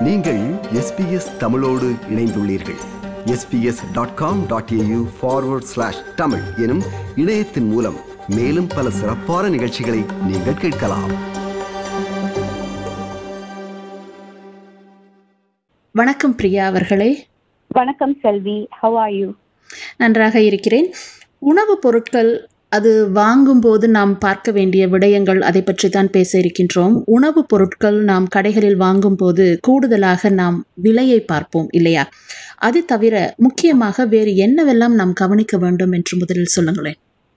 நீங்கள் எஸ்பிஎஸ் தமிழோடு இணைந்துள்ளீர்கள் SBS dot com dot AU forward slash Tamil எனும் இணையத்தின் மூலம் மேலும் பல சிறப்பான நிகழ்ச்சிகளை நீங்கள் கேட்கலாம் வணக்கம் பிரியா அவர்களே வணக்கம் செல்வி ஹவ் ஆர் யூ நன்றாக இருக்கிறேன் உணவுப் பொருட்கள் அது வாங்கும்போது நாம் பார்க்க வேண்டிய விடயங்கள் அதை பற்றி தான் பேச இருக்கின்றோம் உணவுப் பொருட்கள் நாம் கடைகளில் வாங்கும்போது கூடுதலாக நாம் விலையை பார்ப்போம் இல்லையா அது தவிர முக்கியமாக வேறு என்னவெல்லாம் நாம் கவனிக்க வேண்டும் என்று முதலில் சொல்லுங்களேன்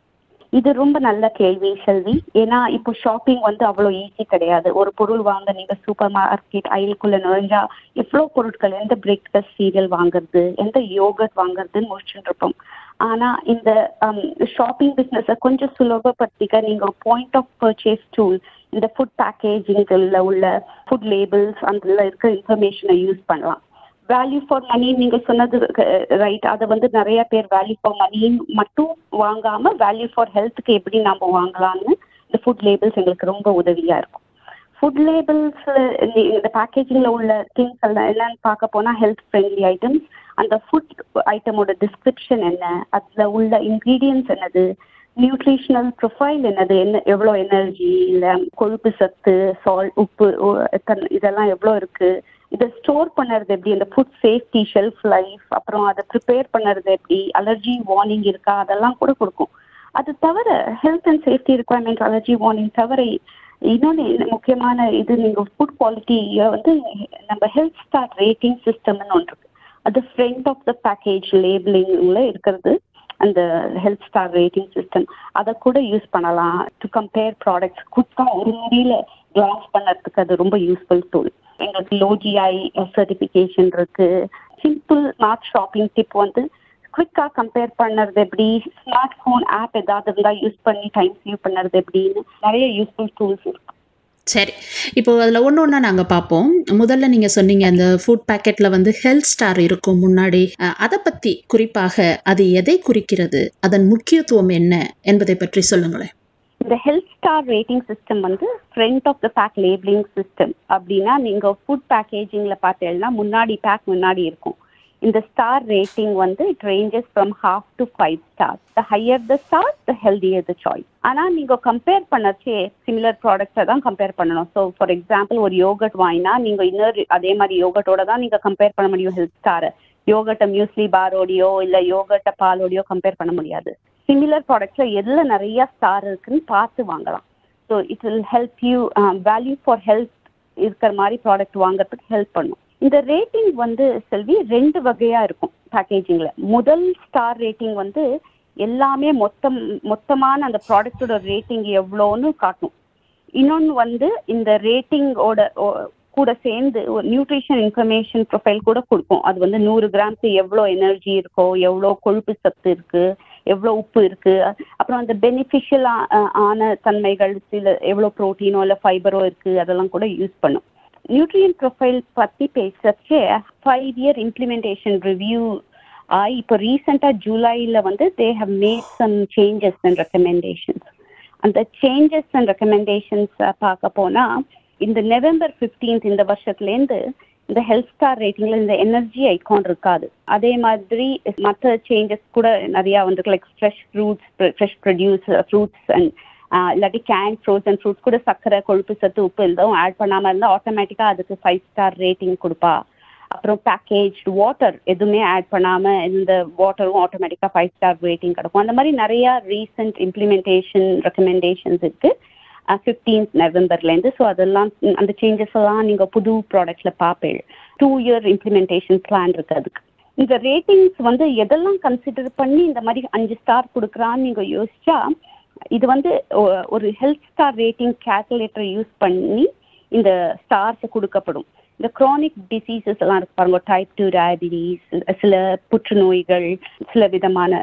இது ரொம்ப நல்ல கேள்வி செல்வி ஏன்னா இப்போ ஷாப்பிங் வந்து அவ்வளோ ஈஸி கிடையாது ஒரு பொருள் வாங்க நீங்க சூப்பர் மார்க்கெட் அயலுக்குள்ள நுழைஞ்சா எவ்வளோ பொருட்கள் எந்த பிரேக்ஃபாஸ்ட் சீரியல் வாங்குறது எந்த யோகட் வாங்குறதுன்னு முடிச்சுட்டு இருப்போம் ஆனா இந்த ஷாப்பிங் பிஸ்னஸை கொஞ்சம் சுலபப்படுத்திக்க நீங்க ஒரு பாயிண்ட் ஆஃப் பர்ச்சேஸ் டூல் இந்த ஃபுட் பேக்கேஜிங்ல உள்ள ஃபுட் லேபிள்ஸ் அதுல இருக்க இன்ஃபர்மேஷனை யூஸ் பண்ணலாம் வேல்யூ ஃபார் மணி நீங்க சொன்னது ரைட் அதை வந்து நிறைய பேர் வேல்யூ ஃபார் மணி மட்டும் வாங்காம வேல்யூ ஃபார் ஹெல்த்துக்கு எப்படி நம்ம வாங்கலாம்னு இந்த ஃபுட் லேபிள்ஸ் எங்களுக்கு ரொம்ப உதவியா இருக்கும் ஃபுட் லேபிள்ஸ் இந்த பேக்கேஜிங்ல உள்ள திங்ஸ் எல்லாம் என்னன்னு பார்க்க போனா ஹெல்த் ஃப்ரெண்ட்லி ஐட்டம்ஸ் அந்த ஃபுட் ஐட்டமோட டிஸ்கிரிப்ஷன் என்ன அதுல உள்ள இன்கிரீடியன்ஸ் என்னது நியூட்ரிஷனல் ப்ரொஃபைல் என்னது என்ன எவ்வளோ எனர்ஜி இல்லை கொழுப்பு சத்து சால் உப்பு எத்தனை இதெல்லாம் எவ்வளோ இருக்கு இதை ஸ்டோர் பண்ணுறது எப்படி இந்த ஃபுட் சேஃப்டி ஷெல்ஃப் லைஃப் அப்புறம் அதை ப்ரிப்பேர் பண்ணுறது எப்படி அலர்ஜி வார்னிங் இருக்கா அதெல்லாம் கூட கொடுக்கும் அது தவிர health and safety requirement allergy warning தவிர இன்னொன்று முக்கியமான இது நீங்கள் ஃபுட் குவாலிட்டியை வந்து நம்ம ஹெல்த் ஸ்டார் ரேட்டிங் சிஸ்டம்னு ஒன்று இருக்கு அது ஃப்ரண்ட் ஆஃப் த பேக்கேஜ் லேபிளிங்ல இருக்கிறது அந்த ஹெல்த் ஸ்டார் ரேட்டிங் சிஸ்டம் அதை கூட யூஸ் பண்ணலாம் டு கம்பேர் ப்ராடக்ட்ஸ் குயிக்காக ஒரு முடியில கிளாஸ் பண்ணுறதுக்கு அது ரொம்ப யூஸ்ஃபுல் டூல் எங்களுக்கு லோஜிஐ சர்டிஃபிகேஷன் இருக்கு சிம்பிள் ஸ்மார்ட் ஷாப்பிங் டிப் வந்து குவிக்காக கம்பேர் பண்ணுறது எப்படி ஸ்மார்ட் ஃபோன் ஆப் ஏதாவது இருந்தால் யூஸ் பண்ணி டைம் சேவ் பண்ணுறது எப்படின்னு நிறைய யூஸ்ஃபுல் டூல்ஸ் இருக்கு சரி இப்போ அதில் ஒன்று ஒன்றா நாங்கள் பார்ப்போம் முதல்ல நீங்கள் சொன்னீங்க அந்த ஃபுட் பேக்கெட்டில் வந்து ஹெல்த் ஸ்டார் இருக்கும் முன்னாடி அதை பற்றி குறிப்பாக அது எதை குறிக்கிறது அதன் முக்கியத்துவம் என்ன என்பதை பற்றி சொல்லுங்களேன் இந்த ஹெல்த் ஸ்டார் ரேட்டிங் சிஸ்டம் வந்து front of the pack labeling system அப்படின்னா நீங்கள் ஃபுட் பேக்கேஜிங்கில் பார்த்தீங்கன்னா முன்னாடி பேக் முன்னாடி இருக்கும் இந்த ஸ்டார் ரேட்டிங் வந்து it ranges from half to five star the higher the star the healthier the choice ஆனால் நீங்கள் கம்பேர் பண்ணச்சே சிமிலர் ப்ராடக்ட்ஸை தான் கம்பேர் பண்ணணும் ஸோ ஃபார் எக்ஸாம்பிள் ஒரு யோகட் வாங்கினா நீங்கள் இன்னொரு அதே மாதிரி யோகட்டோட தான் நீங்கள் கம்பேர் பண்ண முடியும் ஹெல்த் ஸ்டாரை யோகட்டை மியூஸ்லி பாரோடையோ இல்லை யோகட்டை பாலோடையோ கம்பேர் பண்ண முடியாது சிமிலர் ப்ராடக்ட்ஸில் எதில் நிறைய ஸ்டார் இருக்குன்னு பார்த்து வாங்கலாம் so it will help you value for health இருக்கிற மாதிரி ப்ராடக்ட் வாங்குறதுக்கு ஹெல்ப் பண்ணும் இந்த ரேட்டிங் வந்து செல்வி ரெண்டு வகையா இருக்கும் பேக்கேஜிங்ல முதல் ஸ்டார் ரேட்டிங் வந்து எல்லாமே மொத்தம் மொத்தமான அந்த ப்ராடக்டோட ரேட்டிங் எவ்வளோன்னு காட்டும் இன்னொன்று வந்து இந்த ரேட்டிங்கோட கூட சேர்ந்து ஒரு நியூட்ரிஷன் இன்ஃபர்மேஷன் ப்ரொஃபைல் கூட கொடுக்கும் அது வந்து நூறு கிராம்க்கு எவ்வளோ எனர்ஜி இருக்கோ எவ்வளோ கொழுப்பு சத்து இருக்கு எவ்வளோ உப்பு இருக்கு அப்புறம் அந்த பெனிஃபிஷியல் ஆன தன்மைகள் சில எவ்வளோ ப்ரோட்டீனோ இல்லை ஃபைபரோ இருக்கு அதெல்லாம் கூட யூஸ் பண்ணும் நியூட்ரியன் ப்ரொஃபைல் பற்றி பேசுறச்சே ஃபைவ் இயர் இம்ப்ளிமெண்டேஷன் ரிவ்யூ ஆகி இப்போ ரீசெண்டாக ஜூலையில் வந்து they have made some changes and recommendations அந்த சேஞ்சஸ் அண்ட் ரெக்கமெண்டேஷன்ஸ் பார்க்க போனால் இந்த நவம்பர் ஃபிஃப்டீன்த் இந்த வருஷத்துலேருந்து இந்த ஹெல்த் ஸ்டார் ரேட்டிங்ல இந்த எனர்ஜி ஐகான் இருக்காது அதே மாதிரி மற்ற சேஞ்சஸ் கூட நிறையா வந்துருக்கு like fresh fruits fresh produce fruits and இல்லாட்டி கேன் ஃப்ரோசன் ஃப்ரூட்ஸ் கூட சர்க்கரை கொழுப்பு சத்து உப்பு எதுவும் ஆட் பண்ணாமல் இருந்தால் ஆட்டோமேட்டிக்காக அதுக்கு ஃபைவ் ஸ்டார் ரேட்டிங் கொடுப்பா அப்புறம் பேக்கேஜ் வாட்டர் எதுவுமே ஆட் பண்ணாமல் இந்த வாட்டரும் ஆட்டோமேட்டிக்காக ஃபைவ் ஸ்டார் ரேட்டிங் கிடைக்கும் அந்த மாதிரி நிறையா ரீசெண்ட் இம்ப்ளிமெண்டேஷன் ரெக்கமெண்டேஷன்ஸ் இருக்குது ஃபிஃப்டீன்த் நவம்பர்லேருந்து ஸோ அதெல்லாம் அந்த சேஞ்சஸ் எல்லாம் நீங்கள் புது ப்ராடக்ட்ஸில் பார்ப்பேன் டூ இயர் இம்ப்ளிமெண்டேஷன் பிளான் இருக்குது அதுக்கு இந்த ரேட்டிங்ஸ் வந்து எதெல்லாம் கன்சிடர் பண்ணி இந்த மாதிரி அஞ்சு ஸ்டார் கொடுக்குறான்னு நீங்கள் யோசிச்சா இது வந்து ஒரு ஹெல்த் ஸ்டார் ரேட்டிங் கேல்குலேட்டரை யூஸ் பண்ணி இந்த ஸ்டார்ஸ் கொடுக்கப்படும் இந்த க்ரானிக் டிசீசஸ் எல்லாம் இருக்கு பாருங்க டைப் டூ டயபிட்டிஸ் சில புற்றுநோய்கள் சில விதமான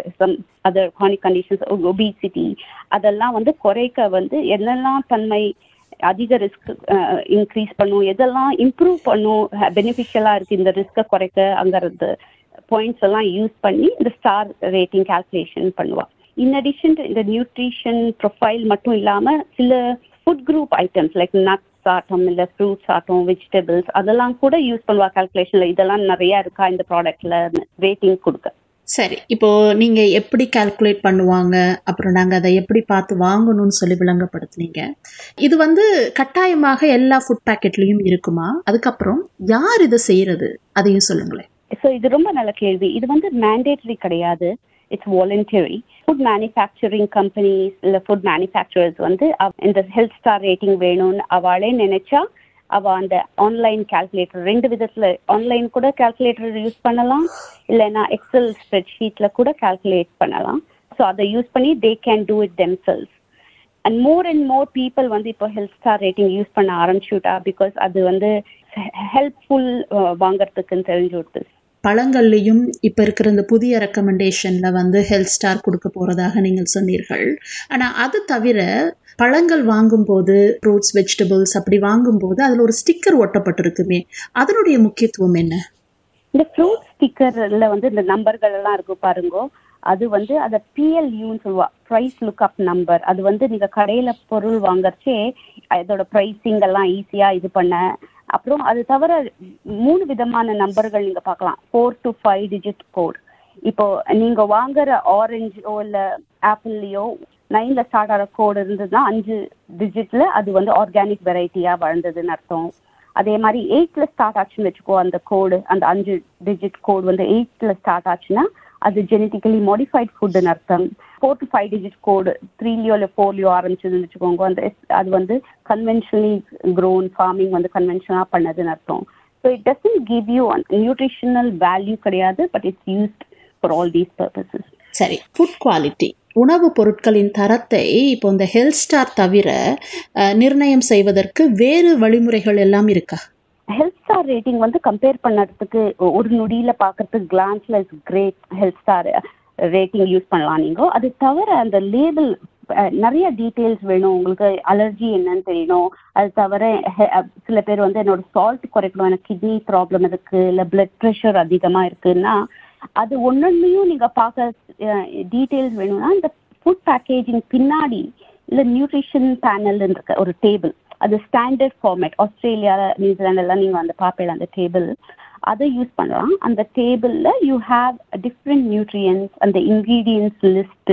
அதர் க்ரானிக் கண்டிஷன்ஸ் ஒபிசிட்டி அதெல்லாம் வந்து குறைக்க வந்து என்னெல்லாம் தன்மை அதிக ரிஸ்க் இன்க்ரீஸ் பண்ணும் எதெல்லாம் இம்ப்ரூவ் பண்ணும் பெனிஃபிஷியலாக இருக்குது இந்த ரிஸ்க்கை குறைக்க அங்கிறது பாயிண்ட்ஸ் எல்லாம் யூஸ் பண்ணி இந்த ஸ்டார் ரேட்டிங் கால்குலேஷன் பண்ணுவாள் இன் அடிஷன் இந்த நியூட்ரிஷன் ப்ரொஃபைல் மட்டும் இல்லாமல் சில food group items like nuts ஆட்டம் இல்லை ஃப்ரூட்ஸ் ஆட்டம் வெஜிடபிள்ஸ் அதெல்லாம் கூட யூஸ் பண்ணுவா கால்குலேஷன்ல இதெல்லாம் நிறைய இருக்கா இந்த ப்ராடக்ட்ல ரேட்டிங் கொடுக்க சரி இப்போ நீங்க எப்படி கால்குலேட் பண்ணுவாங்க அப்புறம் நாங்க அதை எப்படி பார்த்து வாங்கணும்னு சொல்லி விளங்கப்படுத்துனீங்க இது வந்து கட்டாயமாக எல்லா ஃபுட் பேக்கெட்லயும் இருக்குமா அதுக்கப்புறம் யார் இதை செய்யறது அதையும் சொல்லுங்களேன் ஸோ இது ரொம்ப நல்ல கேள்வி இது வந்து மேண்டேட்டரி கிடையாது it's voluntary food manufacturing companies இல்லை ஃபுட் மேனுஃபேக்சரர்ஸ் வந்து அவ- இந்த ஹெல்த் ஸ்டார் ரேட்டிங் வேணும்னு அவளே நினைச்சா அவ அந்த ஆன்லைன் கால்குலேட்டர் ரெண்டு விதத்துல ஆன்லைன் கூட கால்குலேட்டர் யூஸ் பண்ணலாம் இல்லைன்னா எக்ஸல் ஸ்ப்ரெட்ஷீட்ல கூட கால்குலேட் பண்ணலாம் ஸோ அதை யூஸ் பண்ணி they can do it themselves and more and more people வந்து இப்போ ஹெல்த் ஸ்டார் ரேட்டிங் யூஸ் பண்ண ஆரம்பிச்சுட்டா பிகாஸ் அது வந்து ஹெல்ப்ஃபுல் வாங்கறதுக்குன்னு தெரிஞ்சு விடுது பழங்கள்லையும் இப்போ இருக்கிற இந்த புதிய ரெக்கமெண்டேஷனில் வந்து ஹெல்த் ஸ்டார் கொடுக்க போகிறதாக நீங்கள் சொன்னீர்கள் ஆனால் அது தவிர பழங்கள் வாங்கும்போது ஃப்ரூட்ஸ் வெஜிடபிள்ஸ் அப்படி வாங்கும்போது அதில் ஒரு ஸ்டிக்கர் ஒட்டப்பட்டிருக்குமே அதனுடைய முக்கியத்துவம் என்ன இந்த ஃப்ரூட் ஸ்டிக்கர்ல வந்து இந்த நம்பர்கள் எல்லாம் இருக்கு பாருங்க அது வந்து அதை பிஎல்யூன்னு சொல்லுவா ப்ரைஸ் லுக் அப் நம்பர் அது வந்து நீங்க கடையில பொருள் வாங்கறச்சே அதோட ப்ரைஸிங் எல்லாம் ஈஸியா இது பண்ண அப்புறம் அது தவிர மூணு விதமான நம்பர்கள் நீங்க பார்க்கலாம் four to five digit code இப்போ நீங்க வாங்குற ஆரஞ்சோ இல்ல ஆப்பிள்லயோ நைன்ல ஸ்டார்ட் ஆகிற கோடு இருந்ததுன்னா அஞ்சு டிஜிட்ல அது வந்து ஆர்கானிக் வெரைட்டியா வளர்ந்ததுன்னு அர்த்தம் அதே மாதிரி எயிட்ல ஸ்டார்ட் ஆச்சுன்னு வச்சுக்கோ அந்த கோடு அந்த அஞ்சு டிஜிட் கோடு வந்து எயிட்ல ஸ்டார்ட் ஆச்சுன்னா அது ஜெனட்டிக்கலி மாடிஃபைட் ஃபுட்னு அர்த்தம் four to five digit code த்ரீலயோ இல்லை ஃபோர்லயோ ஆரம்பிச்சதுன்னு வச்சுக்கோங்க அந்த அது வந்து கன்வென்ஷனலி க்ரோன் ஃபார்மிங் வந்து கன்வென்ஷனாக பண்ணதுன்னு அர்த்தம் so it doesn't give you nutritional value கிடையாது but it's used for all these purposes சரி ஃபுட் குவாலிட்டி உணவுப் பொருட்களின் தரத்தை இப்போ இந்த ஹெல்த் ஸ்டார் தவிர அஹ், நிர்ணயம் செய்வதற்கு வேறு வழிமுறைகள் எல்லாம் இருக்கா ஹெல்த் ஸ்டார் ரேட்டிங் வந்து கம்பேர் பண்ணறதுக்கு ஒரு நொடியில பாக்குறதுக்கு கிளான்ஸ்ல is great health star rating use பண்ணலாம் நீங்க அது தவிர அந்த லேபிள் நிறைய டீட்டெயில்ஸ் வேணும் உங்களுக்கு அலர்ஜி என்னன்னு தெரியணும் அது தவிர he- அஹ் சில பேர் வந்து என்னோட சால்ட் குறைக்கணும் எனக்கு கிட்னி ப்ராப்ளம் இருக்கு இல்ல பிளட் ப்ரெஷர் அதிகமா இருக்குன்னா அது ஒன்னொன்னையும் நீங்க பார்க்க டீட்டெயில்ஸ் வேணும்னா இந்த ஃபுட் பேக்கேஜிங் பின்னாடி இல்ல நியூட்ரிஷன் பேனல் இருக்கு ஒரு டேபிள் அது ஸ்டாண்டர்ட் ஃபார்மேட் ஆஸ்திரேலியா நியூசிலாந்து எல்லாம் நீங்க வந்து பார்ப்பீங்க அந்த டேபிள் அதை யூஸ் பண்ணலாம் அந்த டேபிள்ல யூ ஹாவ் டிஃப்ரெண்ட் நியூட்ரியன்ஸ் அந்த இன்கிரீடியன்ஸ் லிஸ்ட்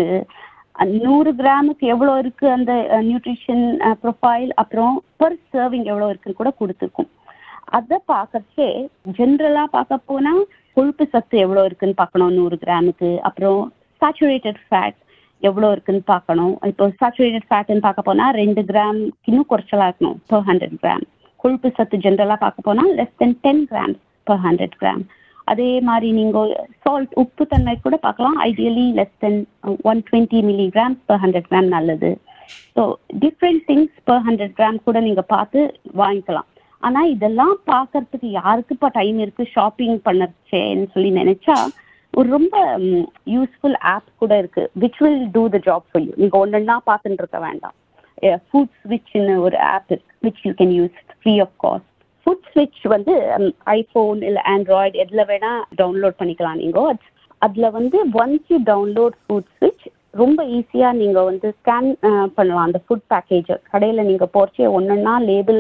நூறு கிராமுக்கு எவ்வளோ இருக்கு அந்த நியூட்ரிஷன் ப்ரொஃபைல் அப்புறம் பர் சர்விங் எவ்வளோ இருக்குன்னு கூட கொடுத்துருக்கும் அதை பார்க்கறச்சே ஜென்ரலா பார்க்க போனா கொழுப்பு சத்து எவ்வளோ இருக்குன்னு பார்க்கணும் நூறு கிராமுக்கு அப்புறம் சாச்சுரேட்டட் ஃபேட் எவ்வளோ இருக்குன்னு பார்க்கணும் இப்போ சாச்சுரேட்டட் ஃபேட்னு பார்க்க போனா ரெண்டு கிராம் இன்னும் குறைச்சலா இருக்கணும் per ஹண்ட்ரட் கிராம் கொழுப்பு சத்து ஜென்ரலா பார்க்க போனா less than ten grams per hundred gram அதே மாதிரி நீங்க சால்ட் உப்பு தன்மை கூட பார்க்கலாம் ideally less than one twenty milligrams per hundred gram நல்லது so different things per hundred gram கூட நீங்க பார்த்து வாங்கிக்கலாம் ஆனா இதெல்லாம் பார்க்கறதுக்கு யாருக்குப்பா டைம் இருக்கு ஷாப்பிங் பண்ணச்சேன்னு சொல்லி நினைச்சா ஒரு ரொம்ப யூஸ்ஃபுல் ஆப் கூட இருக்கு which will do the job for you நீங்க ஒன்னொன்னா பார்த்துட்டு இருக்க வேண்டாம் ஃபுட் ஸ்விட்ச்னு ஒரு ஆப் இருக்கு which you can use free of cost food ஸ்விட்ச் வந்து ஐஃபோன் இல்லை ஆண்ட்ராய்டு எதில் வேணா டவுன்லோட் பண்ணிக்கலாம் நீங்க அதுல வந்து ஒன்ஸ் யூ டவுன்லோட் ஃபுட் ஸ்விட்ச் ரொம்ப ஈஸியா நீங்க வந்து ஸ்கேன் பண்ணலாம் அந்த ஃபுட் பேக்கேஜ் கடையில நீங்க போறச்சே ஒன்னொன்னா லேபிள்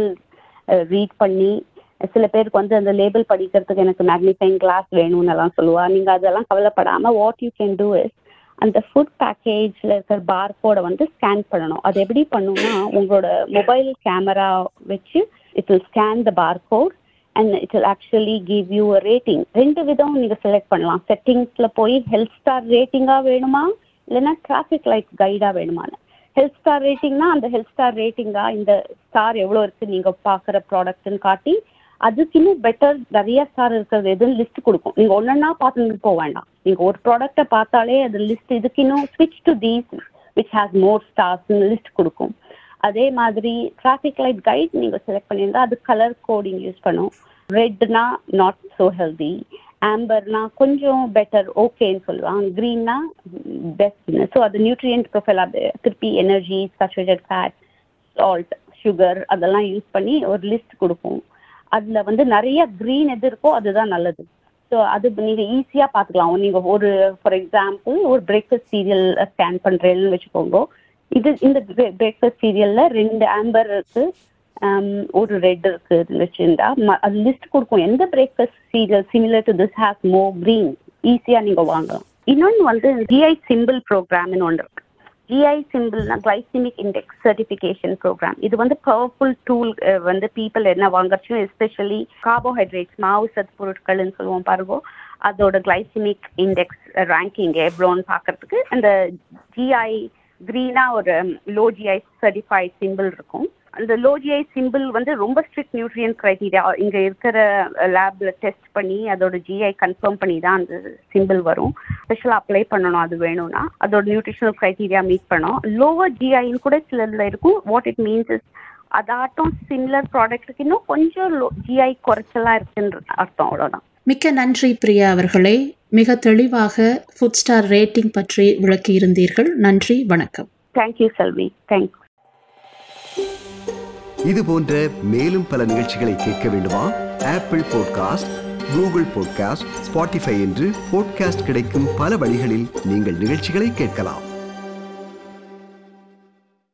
ரீட் பண்ணி சில பேருக்கு வந்து அந்த லேபிள் படிக்கிறதுக்கு எனக்கு மேக்னிஃபைங் கிளாஸ் வேணும்னு எல்லாம் சொல்லுவா நீங்க அதெல்லாம் கவலைப்படாம what you can do is அந்த ஃபுட் பேக்கேஜ்ல இருக்கிற பார் கோடை வந்து ஸ்கேன் பண்ணணும் அது எப்படி பண்ணும்னா உங்களோட மொபைல் கேமரா வச்சு it will scan the bar code and it will actually give you a rating ரெண்டு விதம் நீங்க செலக்ட் பண்ணலாம் செட்டிங்ஸ்ல போய் ஹெல்த் ஸ்டார் ரேட்டிங்கா வேணுமா இல்லைன்னா டிராஃபிக் லைட் கைடா வேணுமான்னு ஹெல்த் ஸ்டார் ரேட்டிங்னா அந்த ஹெல்த் ஸ்டார் ரேட்டிங்கா இந்த ஸ்டார் எவ்வளோ இருக்கு நீங்க பாக்குற ப்ராடக்ட்னு காட்டி அதுக்கு இன்னும் பெட்டர் நிறைய ஸ்டார் இருக்கிறது எதுன்னு லிஸ்ட் கொடுக்கும் நீங்க ஒன்னொன்னா பார்த்துட்டு போக வேண்டாம் நீங்க ஒரு ப்ராடக்ட்டை பார்த்தாலே அது லிஸ்ட் இதுக்கு இன்னும் ஸ்விட்ச் to these which has more stars list கொடுக்கும் அதே மாதிரி டிராஃபிக் லைட் கைட் நீங்க செலக்ட் பண்ணியிருந்தா அது கலர் கோடிங் யூஸ் பண்ணும் ரெட்னா நாட் ஸோ ஹெல்தி ஆம்பர்னா கொஞ்சம் பெட்டர் ஓகேன்னு சொல்லுவாங்க க்ரீன்னா பெஸ்ட்னு ஸோ அது நியூட்ரியன்ட் ப்ரொஃபைல் திருப்பி energy saturated fat salt sugar அதெல்லாம் யூஸ் பண்ணி ஒரு லிஸ்ட் கொடுக்கும் அதுல வந்து நிறைய க்ரீன் எது இருக்கோ அதுதான் நல்லது ஸோ அது நீங்க ஈஸியா பார்த்துக்கலாம் நீங்க ஒரு ஃபார் எக்ஸாம்பிள் ஒரு பிரேக்ஃபாஸ்ட் சீரியல் ஸ்கேன் பண்றேன்னு வச்சுக்கோங்க இது இந்த பிரேக்ஃபாஸ்ட் சீரியல்ல ரெண்டு ஆம்பர் இருக்கு um, ஒரு ரெட் இருக்கு இருந்துச்சுண்டா ம- அது லிஸ்ட் கொடுக்கும் எந்த breakfast cereal similar to this has more green ஈஸியா நீங்க வாங்கலாம் இன்னொன்று வந்து ஜிஐ சிம்பிள் ப்ரோக்ராம்னு ஒன்று இருக்கு ஜிஐ சிம்பிள்னா கிளைசிமிக் இண்டெக்ஸ் சர்டிஃபிகேஷன் ப்ரோக்ராம் இது வந்து பவர்ஃபுல் டூல் வந்து பீப்புள் என்ன வாங்குறச்சும் எஸ்பெஷலி கார்போஹைட்ரேட்ஸ் மாவு சத்து பொருட்கள்னு சொல்லுவோம் பாருங்க அதோட கிளைசிமிக் இண்டெக்ஸ் ரேங்கிங் எவ்வளோன்னு பார்க்கறதுக்கு அந்த ஜிஐ க்ரீனா ஒரு லோ ஜிஐ சர்டிஃபைட் சிம்பிள் இருக்கும் அந்த லோ ஜிஐ சிம்பிள் வந்து ரொம்ப ஸ்ட்ரிக்ட் நியூட்ரியன் க்ரைட்டீரியா இங்கே இருக்கிற லேப்ல டெஸ்ட் பண்ணி அதோட ஜிஐ கன்ஃபார்ம் பண்ணி தான் அந்த சிம்பிள் வரும் ஸ்பெஷலாக அப்ளை பண்ணணும் அது வேணும்னா அதோட நியூட்ரிஷனல் க்ரைட்டீரியா மீட் பண்ணோம் லோவர் ஜிஐன்னு கூட சிலர்ல இருக்கும் வாட் இட் மீன்ஸ் இஸ் அதாட்டம் சிமிலர் ப்ராடக்ட்டுக்கு இன்னும் கொஞ்சம் ஜிஐ குறைச்சலா இருக்குன்ற அர்த்தம் அவ்வளோதான் மிக்க நன்றி பிரியா அவர்களே மிக தெளிவாக ஃபுட் ஸ்டார் ரேட்டிங் பற்றி விளக்கியிருந்தீர்கள் நன்றி வணக்கம் தேங்க்யூ செல்வி தேங்க்ஸ் இது போன்ற மேலும் பல நிகழ்ச்சிகளை கேட்க வேண்டுமா Apple podcast Google podcast Spotify என்று பாட்காஸ்ட் கிடைக்கும் பல வழிகளில் நீங்கள் நிகழ்ச்சிகளை கேட்கலாம்